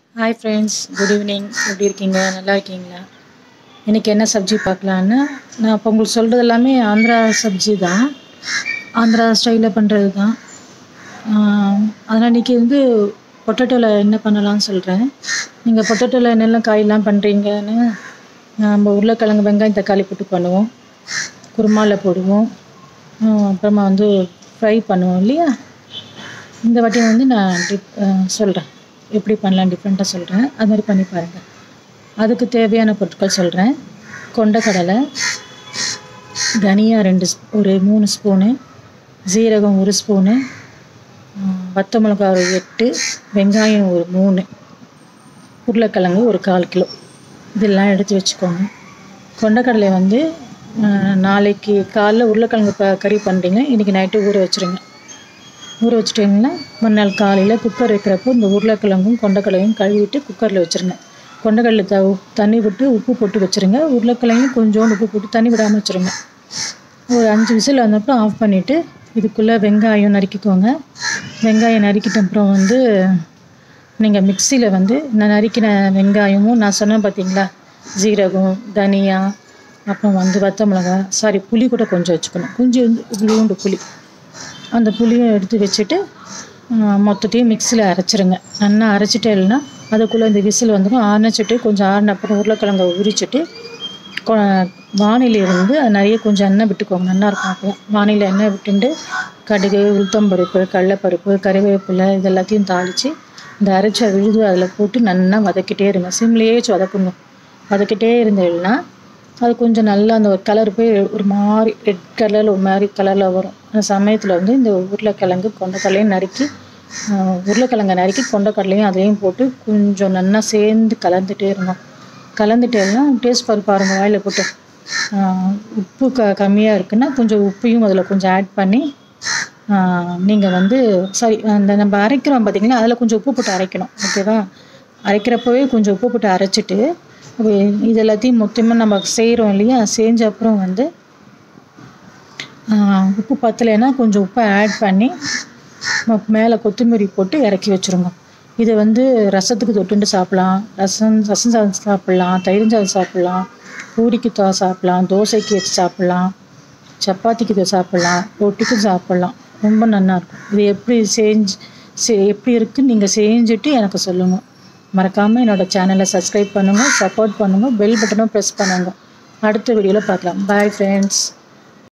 hi friends good evening எப்படி இருக்கீங்க நல்லா இருக்கீங்களா இன்றைக்கி என்ன சப்ஜி பார்க்கலான்னு நான் இப்போ உங்களுக்கு சொல்கிறது எல்லாமே ஆந்திரா சப்ஜி தான் ஆந்திரா ஸ்டைலில் பண்ணுறது தான் அதனால் இன்றைக்கி வந்து பொட்டேட்டோவில் என்ன பண்ணலாம்னு சொல்கிறேன் நீங்கள் பொட்டேட்டோவில் என்னெல்லாம் காயெல்லாம் பண்ணுறீங்கன்னு நம்ம உருளைக்கிழங்கு வெங்காயம் தக்காளி போட்டு பண்ணுவோம் குருமாவில் போடுவோம் ஆஹ் அப்புறமா வந்து ஃப்ரை பண்ணுவோம் இல்லையா இந்த வாட்டி வந்து நான் டிப் சொல்கிறேன் எப்படி பண்ணலாம் டிஃப்ரெண்ட்டாக சொல்கிறேன் அது மாதிரி பண்ணி பாருங்கள் அதுக்கு தேவையான பொருட்கள் சொல்கிறேன் கொண்டக்கடலை தனியா ரெண்டு ஸ்ப்- ஒரு மூணு ஸ்பூனு ஜீரகம் ஒரு ஸ்பூனு வத்த மிளகாய் ஒரு எட்டு வெங்காயம் ஒரு மூணு உருளைக்கிழங்கு ஒரு கால் கிலோ இதெல்லாம் எடுத்து வச்சுக்கோங்க கொண்டக்கடலை வந்து ஆஹ், நாளைக்கு காலைல உருளைக்கிழங்கு ப கறி பண்ணுறீங்க இன்றைக்கி நைட்டு ஊற வச்சுருங்க ஊற வச்சுட்டிங்கன்னா மறுநாள் காலையில் குக்கர் வைக்கிறப்போ இந்த உருளைக்கிழங்கும் கொண்டக்கடலையும் கழுவிட்டு குக்கரில் வச்சுருங்க கொண்டக்கடலை த தண்ணி விட்டு உப்பு போட்டு வச்சுருங்க உருளைக்கிழங்கையும் கொஞ்சோண்டு உப்பு போட்டு தண்ணி விடாமல் வச்சுருங்க ஒரு அஞ்சு விசில் வந்தப்போ ஆஃப் பண்ணிவிட்டு இதுக்குள்ளே வெங்காயம் நறுக்கிக்கோங்க வெங்காயம் நறுக்கிட்ட அப்புறம் வந்து நீங்கள் மிக்சியில் வந்து நான் நறுக்கின வெங்காயமும் நான் சொன்னேன் பார்த்தீங்களா ஜீரகம் தனியா அப்புறம் வந்து வத்த மிளகாய் சாரி புளி கூட கொஞ்சம் வச்சுக்கணும் கொஞ்சம் வந்து இவ்வளோண்டு புளி அந்த புளியும் எடுத்து வச்சுட்டு ஆ, மொத்தத்தையும் மிக்சியில் அரைச்சிருங்க நல்லா அரைச்சிட்டே இல்லைன்னா அதுக்குள்ளே இந்த விசில் வந்துடும் அரைச்சிட்டு கொஞ்சம் ஆறின அப்புறம் உருளைக்கிழங்க உரிச்சிட்டு கொ- வானிலை இருந்து அது நிறைய கொஞ்சம் எண்ணெய் விட்டுக்கோங்க நல்லா இருக்கும் அப்போ வானிலை எண்ணெய் விட்டுண்டு கடுகு உளுத்தம்பருப்பு கடலைப்பருப்பு கறிவேப்பிலை இது எல்லாத்தையும் தாளித்து இந்த அரைச்ச விழுது அதில் போட்டு நல்லா வதக்கிட்டே இருங்க சிம்லேயே வச்சு வதக்குங்க வதக்கிட்டே இருந்தீங்கன்னா அது கொஞ்சம் நல்லா அந்த ஒரு கலர் போய் ஒரு மாதிரி ரெட் கலரில் ஒரு மாதிரி கலரில் வரும் அந்த சமயத்தில் வந்து இந்த உருளைக்கிழங்கு கொண்டக்கடலையும் நறுக்கி ஆஹ், உருளைக்கிழங்கை நறுக்கி கொண்டக்கடலையும் அதையும் போட்டு கொஞ்சம் நல்லா சேர்ந்து கலந்துட்டே இருந்தோம் கலந்துட்டேன்னா டேஸ்ட் பாரு பாருங்க வாயில் போட்டு ஆஹ், உப்பு க கம்மியாக இருக்குன்னா கொஞ்சம் உப்பையும் அதில் கொஞ்சம் ஆட் பண்ணி நீங்கள் வந்து சாரி அந்த நம்ம அரைக்கிறோம் பார்த்தீங்களா அதில் கொஞ்சம் உப்பு போட்டு அரைக்கணும் ஓகேவா அரைக்கிறப்பவே கொஞ்சம் உப்பு போட்டு அரைச்சிட்டு அது இது எல்லாத்தையும் மொத்தமாக நம்ம செய்கிறோம் இல்லையா செஞ்ச அப்புறம் வந்து ஆஹ், உப்பு பத்தலைன்னா கொஞ்சம் உப்பை ஆட் பண்ணி மேலே கொத்தமல்லி போட்டு இறக்கி வச்சுருங்க இதை வந்து ரசத்துக்கு தொட்டுண்டு சாப்பிட்லாம் ரசம் ரசம் சாதம் சாப்பிட்லாம் தயிர் சாதம் சாப்பிட்லாம் பூரிக்கு தோ சாப்பிட்லாம் தோசைக்கு வச்சு சாப்பிட்லாம் சப்பாத்திக்கு இதை சாப்பிட்லாம் ரொட்டிக்கு சாப்பிட்லாம் ரொம்ப நல்லா இருக்கும் இது எப்படி செஞ்சு செ எப்படி இருக்குன்னு நீங்கள் செஞ்சுட்டு எனக்கு சொல்லுங்கள் மறக்காமல் என்னோடய சேனலை சப்ஸ்கிரைப் பண்ணுங்கள் சப்போர்ட் பண்ணுங்கள் பெல் பட்டனும் ப்ரெஸ் பண்ணுங்கள் அடுத்த வீடியோவில் பார்க்கலாம் பாய் ஃப்ரெண்ட்ஸ்